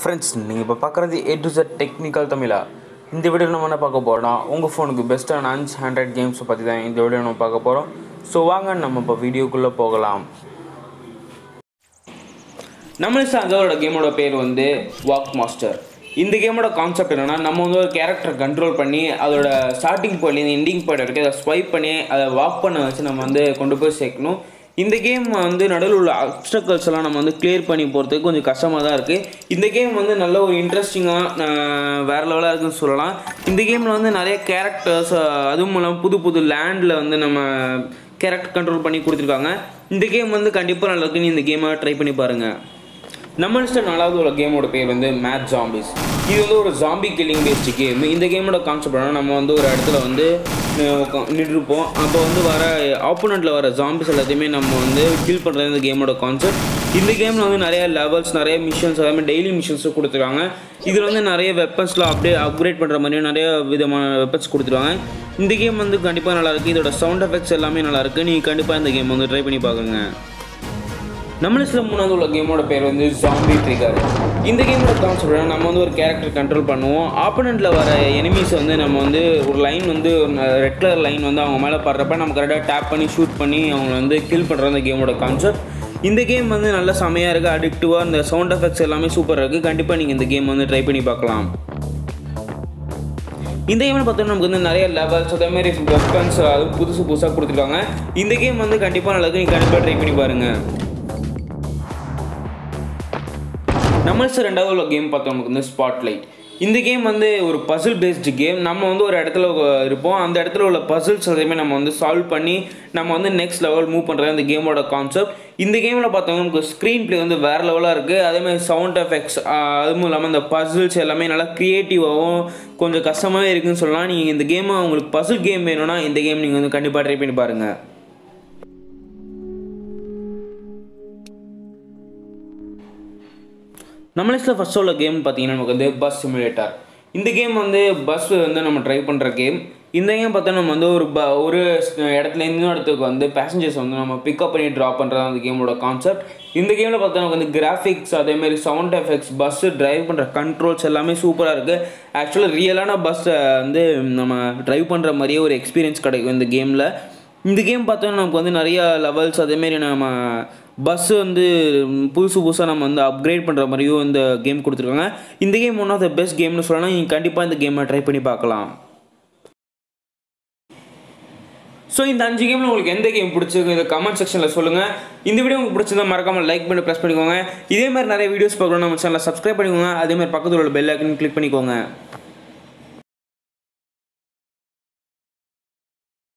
friends நீங்கள் இப்போ பார்க்குறது ஏ டு Z டெக்னிக்கல் தமிழா இந்த வீடியோ நம்ம என்ன பார்க்க போகிறோம்னா உங்கள் ஃபோனுக்கு பெஸ்ட்டான அஞ்சு ஹண்ட்ரட் கேம்ஸை பற்றி தான் இந்த வீடியோ நம்ம பார்க்க போகிறோம் ஸோ வாங்க நம்ம இப்போ வீடியோக்குள்ளே போகலாம் நம்ம அதோட கேமோட பேர் வந்து வாக் மாஸ்டர் இந்த கேமோட கான்செப்ட் என்னன்னா நம்ம வந்து ஒரு கேரக்டர் கண்ட்ரோல் பண்ணி அதோட ஸ்டார்டிங் பாயிண்ட்லேருந்து எண்டிங் பாயிண்ட் வரைக்கும் அதை ஸ்வைப் பண்ணி அதை வாக் பண்ண வச்சு நம்ம வந்து கொண்டு போய் சேர்க்கணும் இந்த கேம் வந்து நடுவில் உள்ள அப்டக்கல்ஸ் எல்லாம் நம்ம வந்து கிளியர் பண்ணி போகிறதுக்கு கொஞ்சம் கஷ்டமாக தான் இருக்குது இந்த கேம் வந்து நல்ல ஒரு இன்ட்ரெஸ்டிங்காக வேறு லெவலாக இருக்குன்னு சொல்லலாம் இந்த கேமில் வந்து நிறைய கேரக்டர்ஸ் அதுவும் இல்லாமல் புது புது லேண்டில் வந்து நம்ம கேரக்டர் கண்ட்ரோல் பண்ணி கொடுத்துருக்காங்க இந்த கேம் வந்து கண்டிப்பாக நல்லா இருக்குன்னு இந்த கேமை ட்ரை பண்ணி பாருங்கள் நம்ம லிஸ்ட்டில் நாலாவது ஒரு கேமோட பேர் வந்து மேத் ஜாம்பிஸ் இது வந்து ஒரு ஜாம்பி கில்லிங் பேஸ்ட் கேம் இந்த கேமோட கான்செப்ட் என்ன நம்ம வந்து ஒரு இடத்துல வந்து நின்றுருப்போம் அப்போ வந்து வர ஆப்போனண்ட்டில் வர ஜாம்பிஸ் எல்லாத்தையுமே நம்ம வந்து கில் பண்ணுறது இந்த கேமோட கான்செப்ட் இந்த கேமில் வந்து நிறைய லெவல்ஸ் நிறைய மிஷன்ஸ் அதே டெய்லி மிஷன்ஸும் கொடுத்துருக்காங்க இதில் வந்து நிறைய வெப்பன்ஸ்லாம் அப்படியே அப்கிரேட் பண்ணுற மாதிரியும் நிறைய விதமான வெப்பன்ஸ் கொடுத்துருவாங்க இந்த கேம் வந்து கண்டிப்பாக நல்லாயிருக்கு இதோட சவுண்ட் எஃபெக்ட்ஸ் எல்லாமே நல்லாயிருக்கு நீங்கள் கண்டிப்பாக இந்த கேம் வந்து ட்ரை பண்ணி பார்க்குங்க நம்ம லிஸ்ட்டில் மூணாவது உள்ள கேமோட பேர் வந்து ஜாம்பி ட்ரிகர் இந்த கேமோட கான்செப்ட் நம்ம வந்து ஒரு கேரக்டர் கண்ட்ரோல் பண்ணுவோம் ஆப்போனண்ட்டில் வர எனிமீஸ் வந்து நம்ம வந்து ஒரு லைன் வந்து ரெட் கலர் லைன் வந்து அவங்க மேலே படுறப்ப நம்ம கரெக்டாக டேப் பண்ணி ஷூட் பண்ணி அவங்க வந்து கில் பண்ணுற அந்த கேமோட கான்செப்ட் இந்த கேம் வந்து நல்ல செமையாக இருக்குது அடிக்டிவாக இந்த சவுண்ட் எஃபெக்ட்ஸ் எல்லாமே சூப்பராக இருக்குது கண்டிப்பாக நீங்கள் இந்த கேம் வந்து ட்ரை பண்ணி பார்க்கலாம் இந்த கேமில் பார்த்தோம்னா நமக்கு வந்து நிறைய லெவல்ஸ் அதே மாதிரி வெப்பன்ஸ் அது புதுசு புதுசாக கொடுத்துருக்காங்க இந்த கேம் வந்து கண்டிப்பாக நல்லா நீங்கள் கண்டிப்பாக ட்ரை பண்ணி பாருங்கள் நம்ம ரெண்டாவது உள்ள கேம் பார்த்தோம் நமக்கு வந்து ஸ்பாட்லைட் இந்த கேம் வந்து ஒரு பசில் பேஸ்டு கேம் நம்ம வந்து ஒரு இடத்துல இருப்போம் அந்த இடத்துல உள்ள பசில்ஸ் எல்லாத்தையுமே நம்ம வந்து சால்வ் பண்ணி நம்ம வந்து நெக்ஸ்ட் லெவல் மூவ் பண்ணுறது இந்த கேமோட கான்செப்ட் இந்த கேமில் பார்த்தோம்னா நமக்கு ஸ்க்ரீன் ப்ளே வந்து வேறு லெவலாக இருக்குது அதேமாதிரி சவுண்ட் எஃபெக்ட்ஸ் அதுவும் இல்லாமல் இந்த பசில்ஸ் எல்லாமே நல்லா க்ரியேட்டிவாகவும் கொஞ்சம் கஷ்டமாகவே இருக்குன்னு சொல்லலாம் நீங்கள் இந்த கேமை உங்களுக்கு பசில் கேம் வேணும்னா இந்த கேம் நீங்கள் வந்து கண்டிப்பாக ட்ரை பண்ணி பாருங்கள் நம்ம லிஸ்ட்டில் ஃபஸ்ட் உள்ள கேம் பார்த்தீங்கன்னா நமக்கு வந்து பஸ் சிமுலேட்டர் இந்த கேம் வந்து பஸ் வந்து நம்ம ட்ரை பண்ணுற கேம் இந்த கேம் பார்த்தா நம்ம வந்து ஒரு ப ஒரு இடத்துல இன்னொரு இடத்துக்கு வந்து பேசஞ்சர்ஸ் வந்து நம்ம பிக்கப் பண்ணி ட்ராப் பண்ணுறது அந்த கேமோட கான்செப்ட் இந்த கேமில் பார்த்தா நமக்கு வந்து கிராஃபிக்ஸ் அதேமாதிரி சவுண்ட் எஃபெக்ட்ஸ் பஸ்ஸு ட்ரைவ் பண்ணுற கண்ட்ரோல்ஸ் எல்லாமே சூப்பராக இருக்குது ஆக்சுவலாக ரியலான பஸ்ஸை வந்து நம்ம ட்ரைவ் பண்ணுற மாதிரியே ஒரு எக்ஸ்பீரியன்ஸ் கிடைக்கும் இந்த கேமில் இந்த கேம் பார்த்தோன்னா நமக்கு வந்து நிறைய லெவல்ஸ் அதேமாரி நம்ம பஸ் வந்து புதுசு புதுசாக நம்ம வந்து அப்கிரேட் பண்ணுற மாதிரியும் இந்த கேம் கொடுத்துருக்காங்க இந்த game one of the best கேம்னு சொல்லலாம் நீங்கள் கண்டிப்பாக இந்த கேமை ட்ரை பண்ணி பார்க்கலாம் ஸோ இந்த அஞ்சு கேமில் உங்களுக்கு எந்த கேம் பிடிச்சிருக்கு இந்த கமெண்ட் செக்ஷனில் சொல்லுங்கள் இந்த வீடியோ உங்களுக்கு பிடிச்சிருந்தா மறக்காமல் லைக் பண்ணி ப்ரெஸ் பண்ணிக்கோங்க இதே மாதிரி நிறைய வீடியோஸ் பார்க்கணும் நம்ம சேனலில் சப்ஸ்கிரைப் பண்ணிக்கோங்க அதே மாதிரி பக்கத்தில் உள்ள பெல் ஐக்கன் கிளிக் பண்ணிக்கோங்க